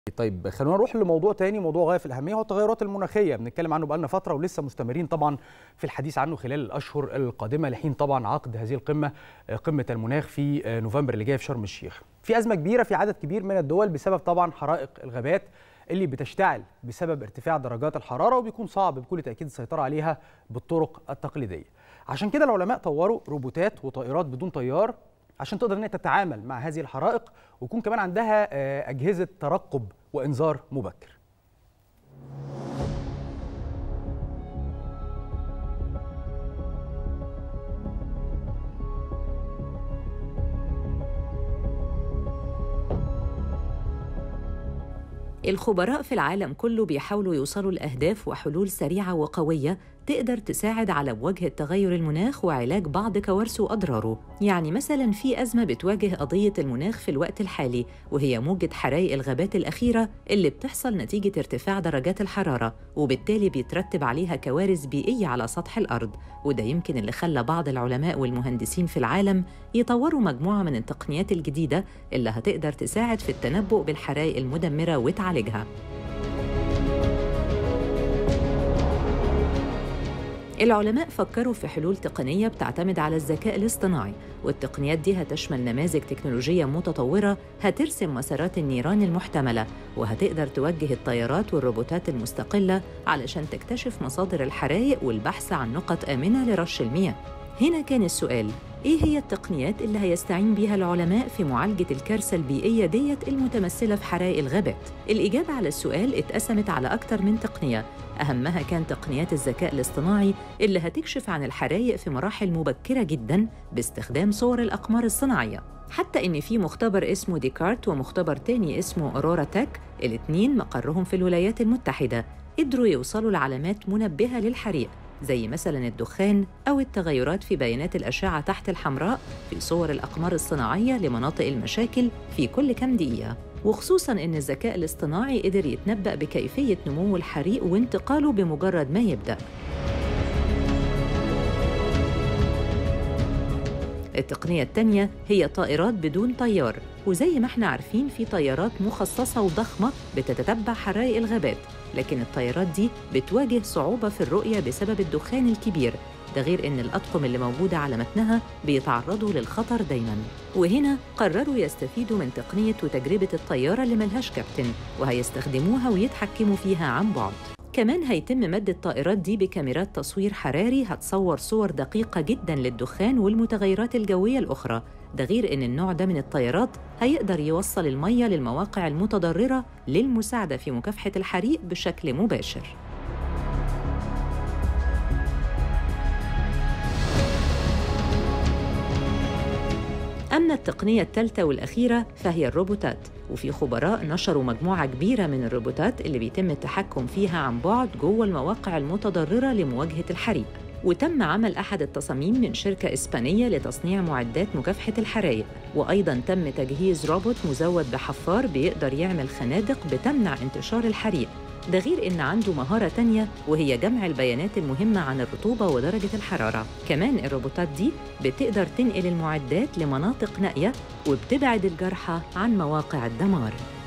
طيب خلونا نروح لموضوع تاني موضوع غايه في الاهميه هو التغيرات المناخيه بنتكلم عنه بقالنا فتره ولسه مستمرين طبعا في الحديث عنه خلال الاشهر القادمه لحين طبعا عقد هذه القمه قمه المناخ في نوفمبر اللي جاي في شرم الشيخ. في ازمه كبيره في عدد كبير من الدول بسبب طبعا حرائق الغابات اللي بتشتعل بسبب ارتفاع درجات الحراره وبيكون صعب بكل تاكيد السيطره عليها بالطرق التقليديه. عشان كده العلماء طوروا روبوتات وطائرات بدون طيار عشان تقدر ان تتعامل مع هذه الحرائق ويكون كمان عندها اجهزه ترقب وانذار مبكر الخبراء في العالم كله بيحاولوا يوصلوا لأهداف وحلول سريعة وقوية تقدر تساعد على مواجهة تغير المناخ وعلاج بعض كوارثه وأضراره يعني مثلا في أزمة بتواجه قضية المناخ في الوقت الحالي وهي موجة حرائق الغابات الأخيرة اللي بتحصل نتيجة ارتفاع درجات الحرارة وبالتالي بيترتب عليها كوارث بيئية على سطح الأرض وده يمكن اللي خلى بعض العلماء والمهندسين في العالم يطوروا مجموعة من التقنيات الجديدة اللي هتقدر تساعد في التنبؤ بالحرائق المدمرة وتعالجها العلماء فكروا في حلول تقنية بتعتمد على الذكاء الاصطناعي والتقنيات دي هتشمل نماذج تكنولوجية متطورة هترسم مسارات النيران المحتملة وهتقدر توجه الطيارات والروبوتات المستقلة علشان تكتشف مصادر الحرائق والبحث عن نقط آمنة لرش المياه هنا كان السؤال إيه هي التقنيات اللي هيستعين بيها العلماء في معالجة الكارثة البيئية ديت المتمثلة في حرائق الغابات؟ الإجابة على السؤال اتقسمت على أكتر من تقنية أهمها كان تقنيات الذكاء الاصطناعي اللي هتكشف عن الحرائق في مراحل مبكرة جداً باستخدام صور الأقمار الصناعية حتى إن في مختبر اسمه ديكارت ومختبر تاني اسمه أورورا تك الاتنين مقرهم في الولايات المتحدة قدروا يوصلوا لعلامات منبهة للحريق زي مثلا الدخان أو التغيرات في بيانات الأشعة تحت الحمراء في صور الأقمار الصناعية لمناطق المشاكل في كل كام دقيقة وخصوصاً إن الذكاء الاصطناعي قدر يتنبأ بكيفية نمو الحريق وانتقاله بمجرد ما يبدأ التقنية التانية هي طائرات بدون طيار وزي ما احنا عارفين في طيارات مخصصة وضخمة بتتتبع حرائق الغابات لكن الطيارات دي بتواجه صعوبة في الرؤية بسبب الدخان الكبير ده غير إن الأطقم اللي موجودة على متنها بيتعرضوا للخطر دايماً وهنا قرروا يستفيدوا من تقنية وتجربة الطيارة اللي ملهاش كابتن وهيستخدموها ويتحكموا فيها عن بعد كمان هيتم مد الطائرات دي بكاميرات تصوير حراري هتصور صور دقيقة جدا للدخان والمتغيرات الجوية الأخرى ده غير إن النوع ده من الطيارات هيقدر يوصل المية للمواقع المتضررة للمساعدة في مكافحة الحريق بشكل مباشر أما التقنية الثالثة والأخيرة فهي الروبوتات وفي خبراء نشروا مجموعة كبيرة من الروبوتات اللي بيتم التحكم فيها عن بعد جوه المواقع المتضررة لمواجهة الحريق وتم عمل أحد التصاميم من شركة إسبانية لتصنيع معدات مكافحة الحرائق وأيضاً تم تجهيز روبوت مزود بحفار بيقدر يعمل خنادق بتمنع انتشار الحريق ده غير إن عنده مهارة تانية وهي جمع البيانات المهمة عن الرطوبة ودرجة الحرارة كمان الروبوتات دي بتقدر تنقل المعدات لمناطق نائية وبتبعد الجرحى عن مواقع الدمار